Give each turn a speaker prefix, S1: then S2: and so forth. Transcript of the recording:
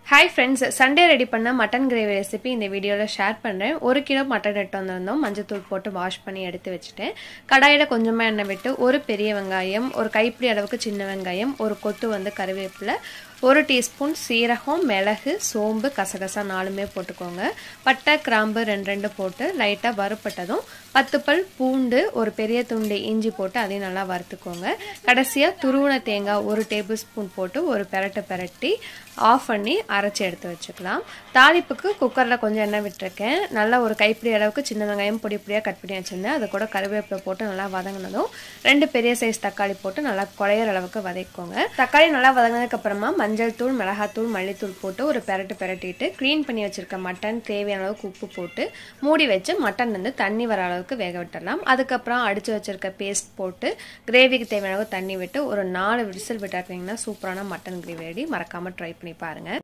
S1: hi friends Sunday ready பண்ண mutton gravy recipe இந்த வீடியோவில் ஷேர் பண்ணுறேன் ஒரு கிலோ மட்டன் எடுத்து வந்திருந்தோம் மஞ்சத்தூள் போட்டு வாஷ் பண்ணி எடுத்து வச்சுட்டேன் கடாயில் கொஞ்சமாக எண்ணெய் விட்டு ஒரு பெரிய வெங்காயம் ஒரு கைப்பிடி அளவுக்கு சின்ன வெங்காயம் ஒரு கொத்து வந்து கருவேப்பிலை ஒரு டீஸ்பூன் சீரகம் மிளகு சோம்பு கசகசா நாலுமே போட்டுக்கோங்க பட்டை கிராம்பு ரெண்டு ரெண்டு போட்டு லைட்டாக வறுப்பட்டதும் பத்து பல் பூண்டு ஒரு பெரிய துண்டு இஞ்சி போட்டு அதையும் நல்லா வறுத்துக்கோங்க கடைசியாக துருவன தேங்காய் ஒரு டேபிள் ஸ்பூன் போட்டு ஒரு பெரட்டு பெரட்டி ஆஃப் பண்ணி அரைச்சி எடுத்து வச்சுக்கலாம் தாளிப்புக்கு குக்கரில் கொஞ்சம் எண்ணெய் விட்டுருக்கேன் நல்லா ஒரு கைப்பிடி அளவுக்கு சின்ன வெங்காயம் பொடி பொடியாக கட் பண்ணி வச்சுருந்தேன் அது கூட கருவேப்பிலை போட்டு நல்லா வதங்கினதும் ரெண்டு பெரிய சைஸ் தக்காளி போட்டு நல்லா குழையிற அளவுக்கு வதக்கிக்கோங்க தக்காளி நல்லா வதங்கினதுக்கப்புறமா மஞ்சள் தூள் மிளகாத்தூள் மல்லித்தூள் போட்டு ஒரு பெரட்டு பெரட்டிட்டு க்ளீன் பண்ணி வச்சுருக்க மட்டன் தேவையான அளவுக்கு உப்பு போட்டு மூடி வச்சு மட்டன் வந்து தண்ணி வர அளவுக்கு வேக விட்டுடலாம் அதுக்கப்புறம் அடித்து வச்சுருக்க பேஸ்ட் போட்டு கிரேவிக்கு தேவையான அளவு தண்ணி விட்டு ஒரு நாலு விசில் விட்டாட்டிங்கன்னா சூப்பரான மட்டன் கிரேவி ரெடி மறக்காமல் ட்ரை பண்ணி பாருங்கள்